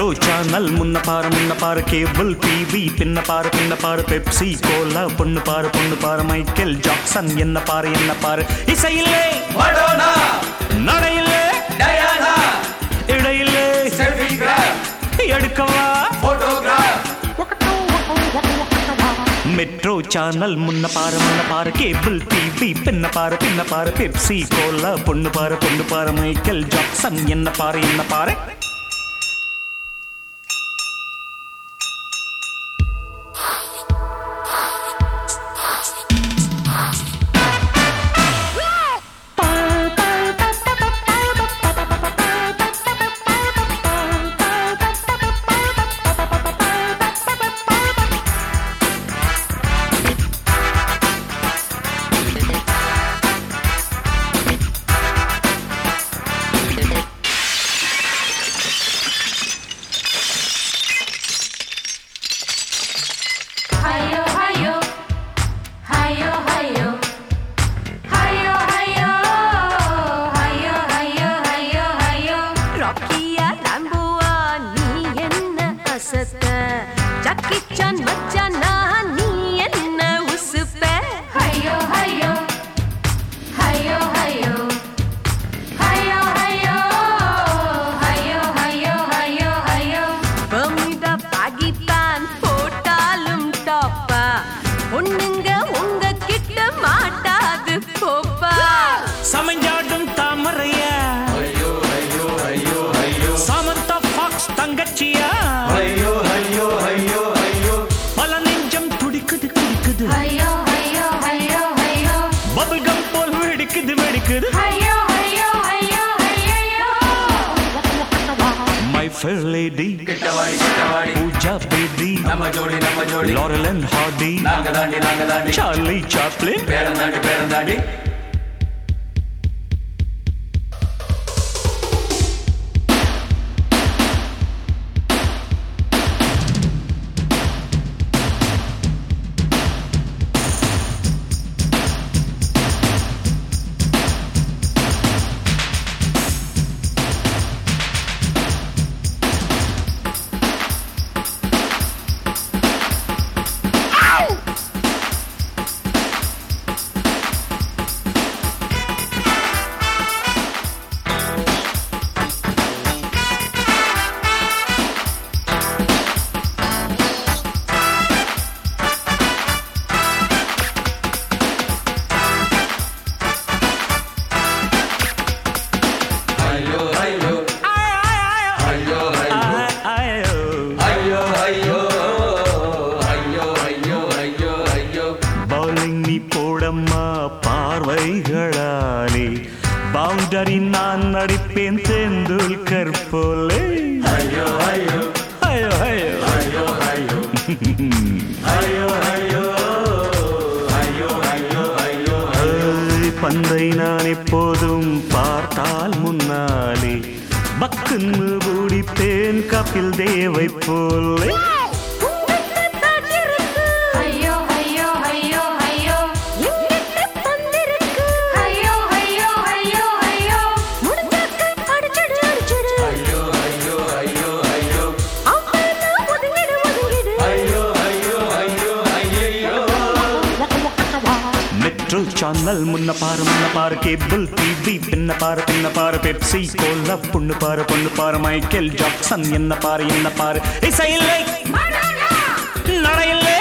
Metro channel முன்ன பாரு முன்ன பாரு கேபிள் டிவி பின்ன பாரு பின்ன பாரு பெப்சி கோலா பொண்ணு பாரு பொண்ணு பாரு மைக்கேல் ஜாக்சன் என்ன பாரு என்ன பாரு இசையிலே மடோனா நடையிலே டயானா இடையிலே செல்ஃபி கிராப் எடுக்கவா போட்டோகிராஃப் மெட்ரோ சேனல் முன்ன பாரு முன்ன பாரு கேபிள் டிவி பின்ன பாரு பின்ன பாரு பெப்சி கோலா பொண்ணு பாரு பொண்ணு பாரு மைக்கேல் ஜாக்சன் என்ன பாரு என்ன பாரு Hayo, hayo, hayo, hayo, hayo, hayo, hayo, hayo, hayo, hayo. ராக்கியா ராம்போவா நீ என்ன அசத்த ஜக்கி சான் மச்சானா நீ என்ன உசுப்ப Hayo, hayo, hayo, hayo, hayo, hayo, hayo, hayo, hayo, hayo. பமிடா பாகித்தான் போட்டாலும் டாப்பா பொண்ணுங்க உங்க கிட்ட மாட்டாது போப்பா சமஞ்சாடும் தாமரையா ஐயோ ஐயோ ஐயோ ஐயோ சமந்தா ஃபாக்ஸ் தங்கச்சியா ஐயோ ஐயோ ஐயோ ஐயோ பல நெஞ்சம் துடிக்குது துடிக்குது Hayo, hayo, hayo, hayo. Bubblegum போல் வெடிக்குது வெடிக்குது Hayo, hayo, hayo, hayo. My fair lady கிட்டவாடி கிட்டவாடி பூஜா பேபி நம்ம ஜோடி நம்ம ஜோடி லாரல் அண்ட் ஹார்டி நாங்க தாண்டி நாங்க தாண்டி சார்லி சாப்ளின் பேரந்தாண்டி பேரந்தாண்டி ஐயோ ஐயோ ஐயோ ஐயோ ஐயோ ஐயோ ஐயோ ஐயோ ஐயோ ஐயோ பவுலிங் நீ போடம்மா பார்வைகளாலே பவுண்டரி நான் நடிப்பேன் தெந்துல்கர் போலே ஐயோ ஐயோ ஐயோ ஐயோ ஐயோ ஐயோ ஐயோ ஐயோ ஐயோ ஐயோ ஐயோ ஐய், பந்தை நான் எப்போதும் பார்த்தால் முன்னாலே பக்குன்னு பூடிப்பேன் கபில் தேவை போலே Hayo, hayo, hayo, hayo. Hayo, hayo, hayo, hayo. ஐயோ ஐயோ ஐயோ ஐயோ ஐயோ ஐயோ ஐயோ ஐயோ மெட்ரோ சேனல் முன்ன பாரு முன்ன பாரு கேபிள் டிவி பின்ன பாரு பின்ன பாரு பெப்சி கோலா பொண்ணு பாரு பொண்ணு பாரு மைக்கேல் ஜாக்சன் என்ன பாரு என்ன பாரு இசையில்லை நடையில்லை